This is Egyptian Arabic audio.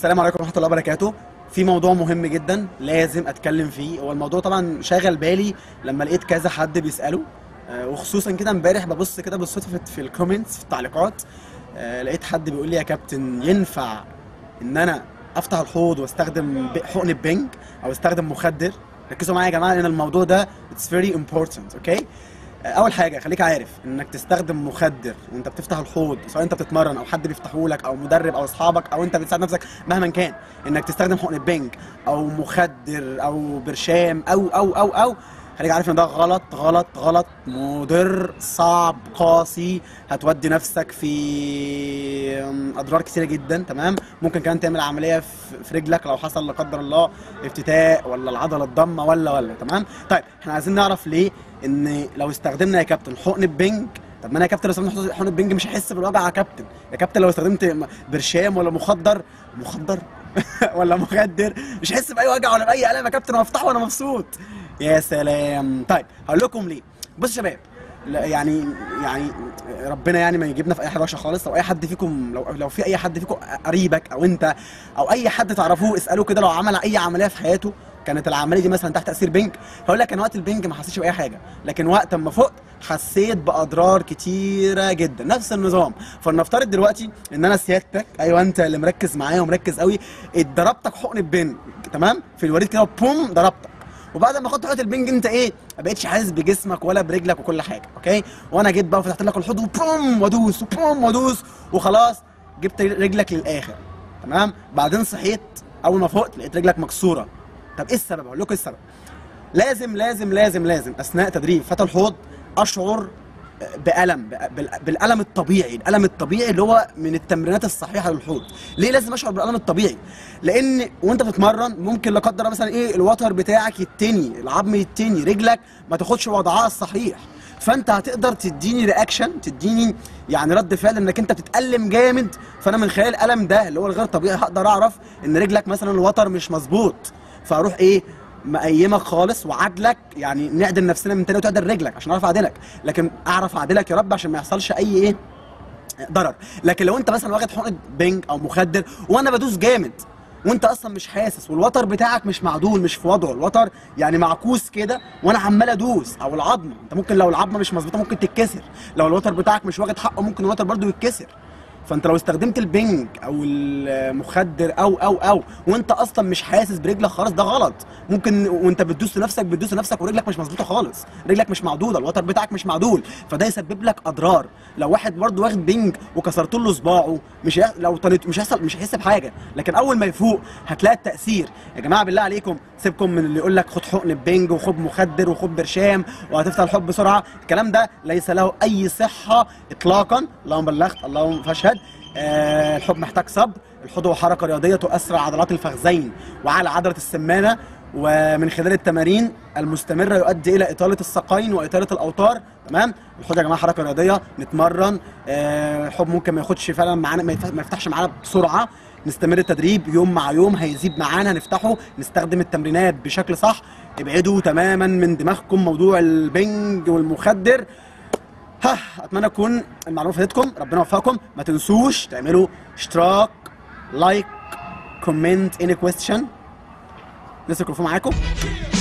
السلام عليكم ورحمه الله وبركاته في موضوع مهم جدا لازم اتكلم فيه هو الموضوع طبعا شاغل بالي لما لقيت كذا حد بيساله آه، وخصوصا كده امبارح ببص كده بالصدفه في- في الكومنتس في التعليقات آه، لقيت حد بيقول لي يا كابتن ينفع ان انا افتح الحوض واستخدم ب- حقن البنج او استخدم مخدر ركزوا معايا يا جماعه لان الموضوع ده اتس فيري امبورتنت اوكي اول حاجه خليك عارف انك تستخدم مخدر وانت بتفتح الحوض سواء انت بتتمرن او حد بيفتحه لك او مدرب او اصحابك او انت بتساعد نفسك مهما كان انك تستخدم حقن بنج او مخدر او برشام او او او او خليك عارف ان ده غلط غلط غلط مضر صعب قاسي هتودي نفسك في اضرار كتيره جدا تمام ممكن كمان تعمل عمليه في في رجلك لو حصل لا قدر الله افتتاء ولا العضله الضمه ولا ولا تمام طيب احنا عايزين نعرف ليه ان لو استخدمنا يا كابتن حقن بنج طب ما انا يا كابتن لو استخدمت حقن بنج مش هحس بالوجع يا كابتن يا كابتن لو استخدمت م- برشام ولا مخدر مخدر ولا مخدر مش هحس باي وجع ولا باي الم يا كابتن وافتحه وانا مبسوط يا سلام طيب هقول لكم ليه بصوا يا شباب لا يعني يعني ربنا يعني ما يجيبنا في اي حاجه وحشه خالص لو اي حد فيكم لو لو في اي حد فيكم قريبك او انت او اي حد تعرفوه اساله كده لو عمل اي عمليه في حياته كانت العمليه دي مثلا تحت تاثير بنج هقول لك انا وقت البنج ما حسيتش باي حاجه لكن وقت ما فقت حسيت باضرار كتيره جدا نفس النظام فلنفترض دلوقتي ان انا سيادتك ايوه انت اللي مركز معايا ومركز قوي اتضربتك حقن بنج تمام في الوريد كده بوم ضربتك وبعد ما خدت حقنه البنج انت ايه ما بقتش حاسس بجسمك ولا برجلك وكل حاجه اوكي وانا جيت بقى وفتحت لك الحوض وبوم وادوس وبوم وادوس وخلاص جبت رجلك للاخر تمام بعدين صحيت اول ما فقت لقيت رجلك مكسوره طب ايه السبب اقول لكم ايه السبب لازم لازم لازم لازم اثناء تدريب فتى الحوض اشعر بألم بال- بالألم الطبيعي الألم الطبيعي اللي هو من التمرينات الصحيحة للحوض ليه لازم أشعر بالألم الطبيعي لأن وأنت بتتمرن ممكن لا قدر الله مثلا إيه الوتر بتاعك يتني العظم يتني رجلك ما تاخدش وضعها الصحيح فانت هتقدر تديني رياكشن تديني يعني رد فعل انك انت بتتالم جامد فانا من خلال الالم ده اللي هو الغير طبيعي هقدر اعرف ان رجلك مثلا الوتر مش مظبوط فاروح ايه مقيمك خالص وعدلك يعني نعدل نفسنا من تاني وتعدل رجلك عشان اعرف اعدلك لكن اعرف اعدلك يا رب عشان ما يحصلش اي ايه ضرر لكن لو انت مثلا واخد حقنه بنج او مخدر وانا بدوس جامد وانت اصلا مش حاسس والوتر بتاعك مش معدول مش في وضعه الوتر يعني معكوس كده وانا عمال ادوس او العظمه انت ممكن لو العظمه مش مظبوطه ممكن تتكسر لو الوتر بتاعك مش واخد حقه ممكن الوتر برضو يتكسر فانت لو استخدمت البنج او المخدر او او او وانت اصلا مش حاسس برجلك خالص ده غلط ممكن وانت بتدوس لنفسك بتدوس لنفسك ورجلك مش مظبوطه خالص رجلك مش معدوله الوتر بتاعك مش معدول فده يسبب لك اضرار لو واحد برضه واخد بنج وكسرت له صباعه مش هي... لو طنت مش هيحصل مش هيحس بحاجه لكن اول ما يفوق هتلاقي التاثير يا جماعه بالله عليكم سيبكم من اللي يقول لك خد حقن بنج وخد مخدر وخد برشام وهتفتح الحب بسرعه الكلام ده ليس له اي صحه اطلاقا اللهم بلغت اللهم فاشهد آه الحب محتاج صبر الحوض هو حركه رياضيه تؤثر على عضلات الفخذين وعلى عضله السمانه ومن خلال التمارين المستمره يؤدي الى اطاله الساقين واطاله الاوتار تمام الحوض يا جماعه حركه رياضيه نتمرن آه الحب ممكن ما ياخدش فعلا معانا ما يفتح- ما يفتحش معانا بسرعه نستمر التدريب يوم مع يوم هيزيد معانا نفتحه نستخدم التمرينات بشكل صح ابعدوا تماما من دماغكم موضوع البنج والمخدر ها اتمنى تكون المعلومه فادتكم ربنا يوفقكم ما تنسوش تعملوا اشتراك لايك كومنت اني كويستشن لسه الكرفان معاكم